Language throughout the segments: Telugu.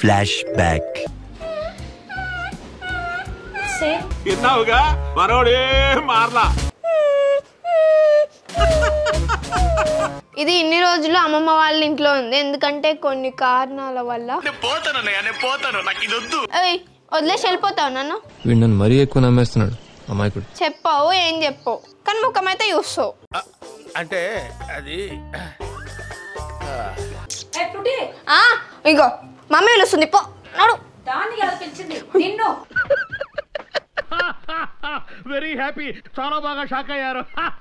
ఫ్లాష్ బ్యాక్ విన్నావుగా మనోడే మారలా ఇది ఇన్ని రోజులు అమ్మమ్మ వాళ్ళ ఇంట్లో ఉంది ఎందుకంటే కొన్ని కారణాల వల్ల నేను పోతాను అన్నయ్య నేను పోతాను నాకు ఇది వద్దు ఏయ్ వదిలేసి వెళ్ళిపోతావు నన్ను వీడు నన్ను మరీ ఎక్కువ నమ్మేస్తున్నాడు అమాయకుడు చెప్పావు ఏం చెప్పావు కానీ ముఖం అయితే చూస్తావు అంటే అది ఆ, ఇగో మమ్మీ పిలుస్తుంది పో నడు దాన్ని కదా పిలిచింది నిన్ను వెరీ హ్యాపీ చాలా బాగా షాక్ అయ్యారు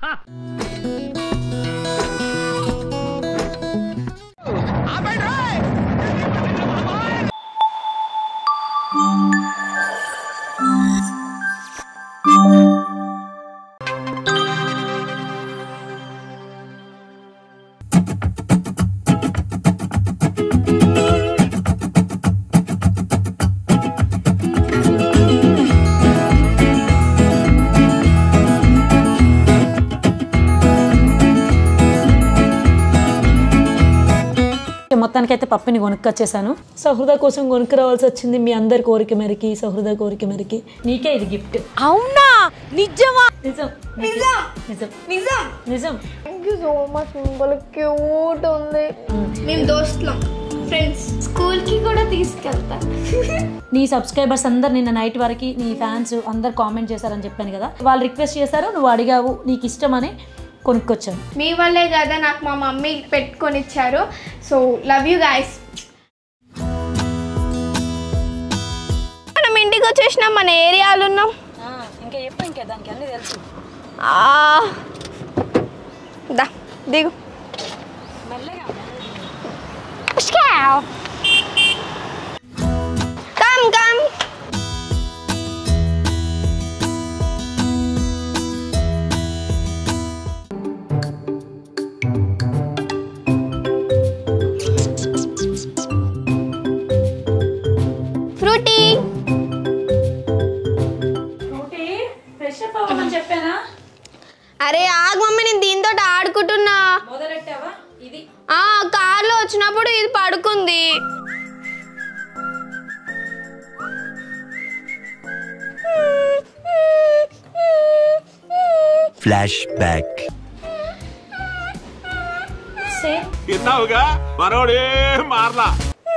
మొత్తానికైతే పప్పిని కొనుక్కొచ్చేసాను సహృద కోసం కొనుక్కు రావాల్సి వచ్చింది మీ అందరి కోరిక మేరకి సహృద కోరిక మేరకి నీకే ఇది గిఫ్ట్ అవునా నిజమా నిజం నిజం నిజం నిజం నిజం థ్యాంక్ యూ సో మచ్ భలే క్యూట్ ఉంది మేము దోస్తులం ఫ్రెండ్స్ స్కూల్ కి కూడా తీసుకెళ్తా నీ సబ్స్క్రైబర్స్ అందరు నిన్న నైట్ వరకు నీ ఫ్యాన్స్ అందరు కామెంట్ చేశారని చెప్పాను కదా వాళ్ళు రిక్వెస్ట్ చేశారు నువ్వు అడిగావు నీకు ఇష్టమని కొనుక్కొచ్చాను మీ వల్లే కదా నాకు మా మమ్మీ పెట్టుకొని ఇచ్చారు సో లవ్ యూ గాయస్ మనం ఇంటికి వచ్చేసినాం మన ఏరియాలో ఉన్నాం ఇంకా చెప్పు ఇంకా దానికి అన్నీ తెలుసు ఆ, దా దిగు come come Frooti fresh up అవ్వమని చెప్పానా అరే ఆగు మమ్మీ నేను దీంతో ఆడుకుంటున్నా మొదలెట్టావా ఇది ఆ కార్లో వచ్చినప్పుడు ఇది పడుకుంది ఫ్లాష్ బ్యాక్ సేమ్ విన్నావుగా మనోడే మారలా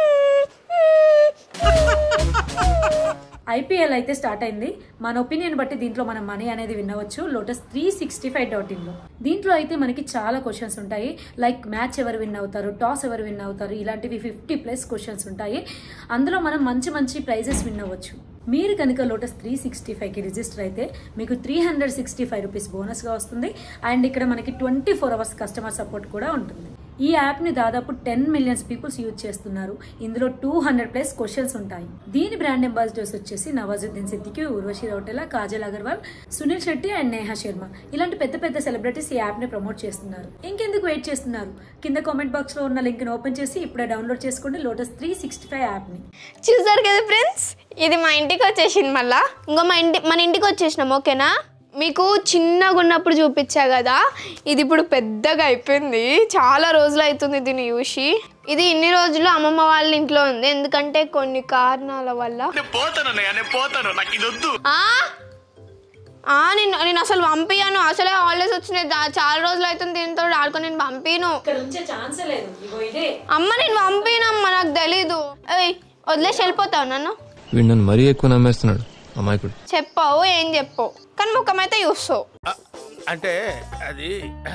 ఐపీఎల్ అయితే స్టార్ట్ అయింది మన ఒపీనియన్ బట్టి దీంట్లో మనం మనీ అనేది వినవచ్చు lotus three sixty five dot ఇన్లో దీంట్లో అయితే మనకి చాలా క్వశ్చన్స్ ఉంటాయి లైక్ మ్యాచ్ ఎవరు విన్ అవుతారు టాస్ ఎవరు విన్ అవుతారు ఇలాంటివి ఫిఫ్టీ ప్లస్ క్వశ్చన్స్ ఉంటాయి అందులో మనం మంచి మంచి ప్రైజెస్ విన్ అవ్వచ్చు మీరు కనుక లోటస్ త్రీ సిక్స్టీ ఫైవ్కి రిజిస్టర్ అయితే మీకు three hundred sixty five rupees బోనస్గా వస్తుంది అండ్ ఇక్కడ మనకి twenty four hours customer support కూడా ఉంటుంది ఈ యాప్ని దాదాపు టెన్ మిలియన్స్ పీపుల్స్ యూజ్ చేస్తున్నారు ఇందులో టూ హండ్రెడ్ ప్లస్ క్వశ్చన్స్ ఉంటాయి దీని బ్రాండ్ అంబాసిడర్స్ వచ్చేసి నవాజుద్దీన్ సిద్దికి ఉర్వశి రౌటెలా కాజల్ అగర్వాల్ సునీల్ శెట్టి అండ్ నేహా శర్మ ఇలాంటి పెద్ద పెద్ద సెలబ్రిటీస్ ఈ యాప్ ని ప్రమోట్ చేస్తున్నారు ఇంకెందుకు వెయిట్ చేస్తున్నారు కింద కామెంట్ బాక్స్ లో ఉన్న లింక్ ని ఓపెన్ చేసి ఇప్పుడే డౌన్లోడ్ చేసుకోండి Lotus three sixty five app ని చూసారు కదా ఫ్రెండ్స్ ఇది మా ఇంటికి వచ్చేసింది మళ్ళా ఇంకో మా ఇంటి మన ఇంటికి వచ్చేసినాం ఓకేనా మీకు చిన్నగా ఉన్నప్పుడు చూపించా కదా ఇది ఇప్పుడు పెద్దగా అయిపోయింది చాలా రోజులు అవుతుంది దీన్ని చూసి ఇది ఇన్ని రోజులు అమ్మమ్మ వాళ్ళ ఇంట్లో ఉంది ఎందుకంటే కొన్ని కారణాల వల్ల నేను పోతాను అన్నయ్య నేను పోతాను నాకు ఇది వద్దు ఆ? ఆ, నేను నేను అసలు పంపియాను అసలే హాలిడేస్ వచ్చినాయి దా- చాలా రోజులు అవుతుంది దీంతో ఆడుకొని నేను పంపిను ఇక్కడ ఉంచే ఛాన్సే లేదు ఇగో ఇదే అమ్మ నేను పంపినమ్మా నాకు తెలీదు ఏయ్ వదిలేసి వెళ్ళిపోతావు నన్ను వీడు నన్ను మరీ ఎక్కువ నమ్మేస్తున్నాడు అమాయకుడు చెప్పావు ఏం చెప్పావు కానీ ముఖం అయితే చూస్తావు అంటే అది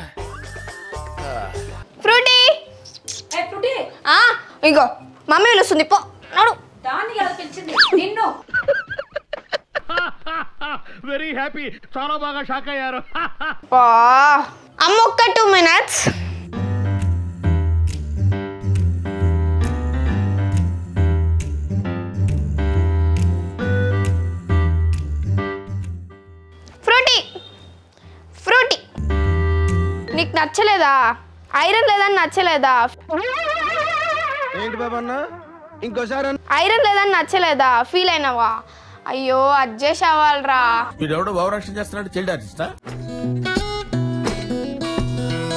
ఫ్రూటీ ఆ, ఇగో మమ్మీ పిలుస్తుంది పో నడు దాన్ని కదా పిలిచింది నిన్ను వెరీ హ్యాపీ చాలా బాగా షాక్ అయ్యారు పా అమ్మ ఒక్క టూ మినిట్స్ ఫ్రూటీ ఫ్రూటీ నీకు నచ్చలేదా ఐరన్ లేదని నచ్చలేదా ఏంటి బాబా అన్న ఇంకోసారి ఐరన్ లేదని నచ్చలేదా ఫీల్ అయినావా అయ్యో అడ్జస్ట్ అవ్వాలరా వీడెవడో భావరక్షణ చేస్తున్నాడు చైల్డ్ ఆర్టిస్టా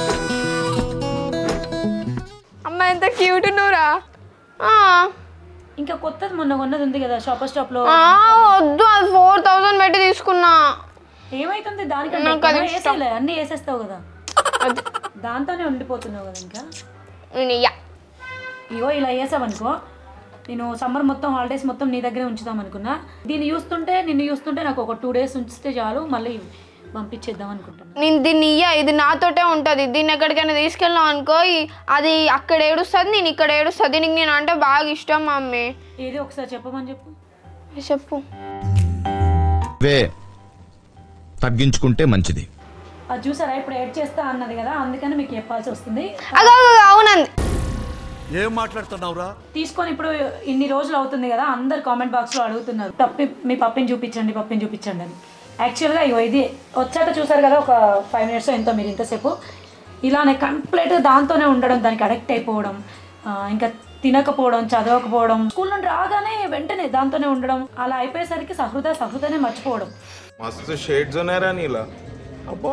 అమ్మ ఎంత క్యూట్ నువ్వురా ఇంకా కొత్తది మొన్న కొన్నది ఉంది కదా షాపర్ స్టాప్ లో ఆ, వద్దు అది ఫోర్ థౌజండ్ పెట్టి తీసుకున్నా ఏమైతుంది దానికంటే నాకు అది ఎక్కువ ఇష్టం. వేసేయలే, అన్ని వేసేస్తావు కదా అది దాంతోనే ఉండిపోతున్నావు కదా ఇంకా నేను ఇయ్య. ఇగో ఇలా వేసావనుకో నేను సమ్మర్ మొత్తం హాలిడేస్ మొత్తం నీ దగ్గరే ఉంచుదాం అనుకున్నా దీన్ని చూస్తుంటే నిన్ను చూస్తుంటే నాకు ఒక టూ డేస్ ఉంచితే చాలు మళ్ళీ పంపించేద్దాం అనుకుంటున్నా నేను దీన్ని ఇయ్య ఇది నాతోటే ఉంటుంది దీన్ని ఎక్కడికైనా తీసుకెళ్ళాం అనుకో ఈ- అది అక్కడ ఏడుస్తుంది నేను ఇక్కడ ఏడుస్తుంది దీనికి నేను అంటే బాగా ఇష్టం మమ్మీ ఏది ఒకసారి చెప్పమని చెప్పు చెప్పు వే తగ్గించుకుంటే మంచిది అది చూసారా ఇప్పుడు ఎడ్ చేస్తా అన్నది కదా అందుకని మీకు చెప్పాల్సి వస్తుంది అగో అవునంది ఏం మాట్లాడుతున్నావురా తీసుకొని ఇప్పుడు ఇన్ని రోజులు అవుతుంది కదా అందరు కామెంట్ బాక్స్లో అడుగుతున్నారు పప్పి మీ పప్పిని చూపించండి పప్పిని చూపించండి అని యాక్చువల్గా ఇగో ఇది వచ్చాక చూసారు కదా ఒక ఫైవ్ మినిట్స్ ఎంతో మీరు ఇంతసేపు ఇలానే కంప్లీట్గా దాంతోనే ఉండడం దానికి అడిక్ట్ అయిపోవడం ఆ, ఇంకా తినకపోవడం చదవకపోవడం స్కూల్ నుండి రాగానే వెంటనే దాంతోనే ఉండడం అలా అయిపోయేసరికి సహృద సహృదనే మర్చిపోవడం मस्त शेड्स ఉన్నారా నీలా అబ్బో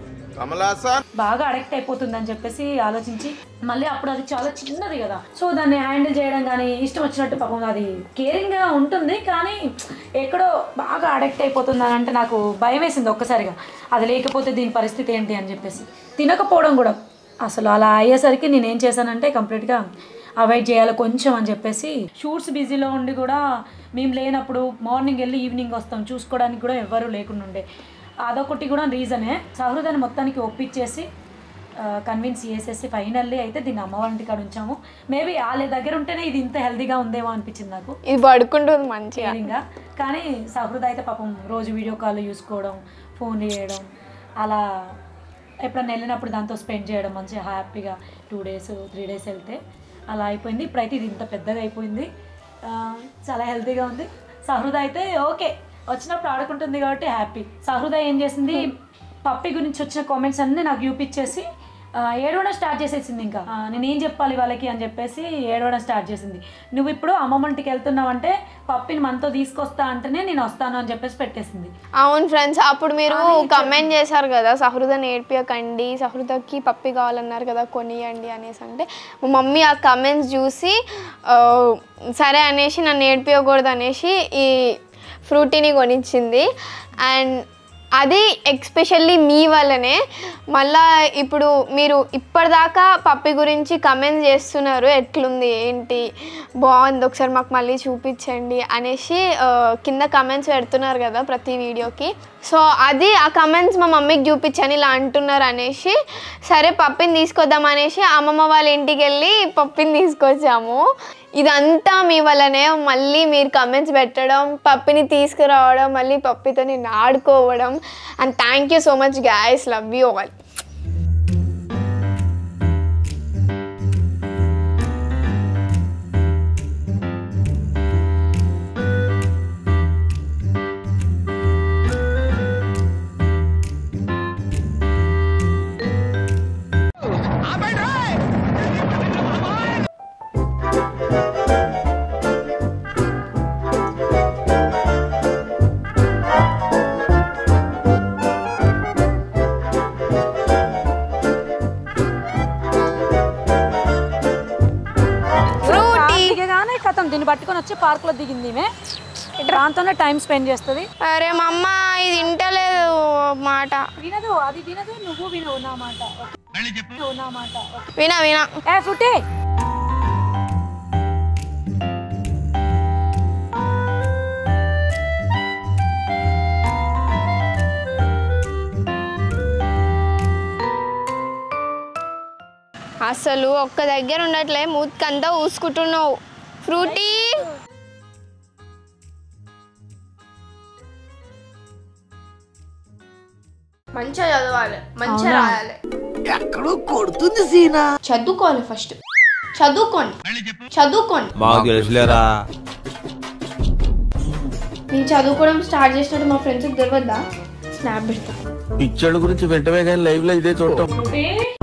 కమలాసన్ బాగా అడిక్ట్ అయిపోతుందని చెప్పేసి ఆలోచించి మళ్ళీ అప్పుడు అది చాలా చిన్నది కదా సో దాన్ని హ్యాండిల్ చేయడం కానీ ఇష్టం వచ్చినట్టు పాపం అది కేరింగ్గా ఉంటుంది కానీ ఎక్కడో బాగా అడిక్ట్ అయిపోతుంది అని అంటే నాకు భయం వేసింది ఒక్కసారిగా అది లేకపోతే దీని పరిస్థితి ఏంటి అని చెప్పేసి తినకపోవడం కూడా అసలు అలా అయ్యేసరికి నేను ఏం చేశానంటే కంప్లీట్గా అవాయిడ్ చేయాలి కొంచెం అని చెప్పేసి షూట్స్ బిజీలో ఉండి కూడా మేము లేనప్పుడు మార్నింగ్ వెళ్ళి ఈవినింగ్ వస్తాం చూసుకోవడానికి కూడా ఎవ్వరూ లేకుండా ఉండే అదొకటి కూడా రీజనే సహృదాన్ని మొత్తానికి ఒప్పించేసి కన్విన్స్ చేసేసి ఫైనల్లీ అయితే దీన్ని అమ్మ వాళ్ళ ఇంటికాడ ఉంచాము మేబీ వాళ్ళ దగ్గర ఉంటేనే ఇది ఇంత హెల్తీగా ఉందేమో అనిపించింది నాకు ఇది పడుకుంటుంది మంచిగా కేరింగ్గా కానీ సహృద అయితే పాపం రోజు వీడియో కాల్ చూసుకోవడం ఫోన్ చేయడం అలా ఎప్పుడన్నా వెళ్ళినప్పుడు దాంతో స్పెండ్ చేయడం మంచిగా హ్యాపీగా టూ డేస్ త్రీ డేస్ వెళ్తే అలా అయిపోయింది ఇప్పుడైతే ఇది ఇంత పెద్దగా అయిపోయింది ఆ, చాలా హెల్తీగా ఉంది సహృద అయితే ఓకే వచ్చినప్పుడు ఆడుకుంటుంది కాబట్టి హ్యాపీ సహృద ఏం చేసింది పప్పి గురించి వచ్చిన కామెంట్స్ అన్నీ నాకు చూపించేసి ఆ, ఏడవడం స్టార్ట్ చేసేసింది ఇంకా ఆ, నేను ఏం చెప్పాలి వాళ్ళకి అని చెప్పేసి ఏడవడం స్టార్ట్ చేసింది నువ్వు ఇప్పుడు అమ్మమ్మ ఇంటికి వెళ్తున్నావు అంటే పప్పిని మనతో తీసుకొస్తా అంటేనే నేను వస్తాను అని చెప్పేసి పెట్టేసింది అవును ఫ్రెండ్స్ అప్పుడు మీరు కమెంట్ చేశారు కదా సహృద నేర్పియకండి సహృదకి పప్పి కావాలన్నారు కదా కొనియండి అనేసి అంటే మా మమ్మీ ఆ కమెంట్స్ చూసి ఆ, సరే అనేసి నన్ను నేర్పియకూడదు అనేసి ఈ ఫ్రూటీని కొనిచ్చింది అండ్ అది ఎక్స్పెషల్లీ మీ వల్లనే మళ్ళా ఇప్పుడు మీరు ఇప్పటిదాకా పప్పి గురించి కమెంట్ చేస్తున్నారు ఎట్లుంది ఏంటి బాగుంది ఒకసారి మాకు మళ్ళీ చూపించండి అనేసి ఆ, కింద కమెంట్స్ పెడుతున్నారు కదా ప్రతి వీడియోకి సో అది ఆ కమెంట్స్ మా మమ్మీకి చూపించని ఇలా అంటున్నారు అనేసి సరే పప్పిని తీసుకొద్దాం అనేసి అమ్మమ్మ వాళ్ళ ఇంటికి వెళ్ళి పప్పిని తీసుకొచ్చాము ఇదంతా మీ వల్లనే మళ్ళీ మీరు కమెంట్స్ పెట్టడం పప్పిని తీసుకురావడం మళ్ళీ పప్పితో నేను ఆడుకోవడం and thank you so much guys love you all Frooti దిగగానే కథం దీన్ని పట్టుకొని వచ్చి పార్క్ లో దిగింది ఈమె దాంతోనే టైం స్పెండ్ చేస్తుంది అరే మా అమ్మ ఇది వింటలేదు మాట వినదు అది వినదు నువ్వు వినవు నా మాట నువ్వు నా మాట వినా వినా ఏ ఫ్రూటీ అసలు ఒక్క దగ్గర ఉండట్లే మూతికంతా ఊసుకుంటున్నావు ఫ్రూటీ మంచిగా చదవాలి మంచిగా రాయాలి ఎక్కడో కొడుతుంది సీనా చదువుకోవాలి ఫస్ట్ చదువుకోండి చదువుకోండి మాకు తెలుసులేరా నేను చదువుకోవడం స్టార్ట్ చేసినట్టు మా ఫ్రెండ్స్కి తెలియద్దా స్నాప్ పెడతా పిచ్చోళ్ళ గురించి వెంటనే కానీ లైవ్ లో ఇదే చూడటం ఫ్రూటీ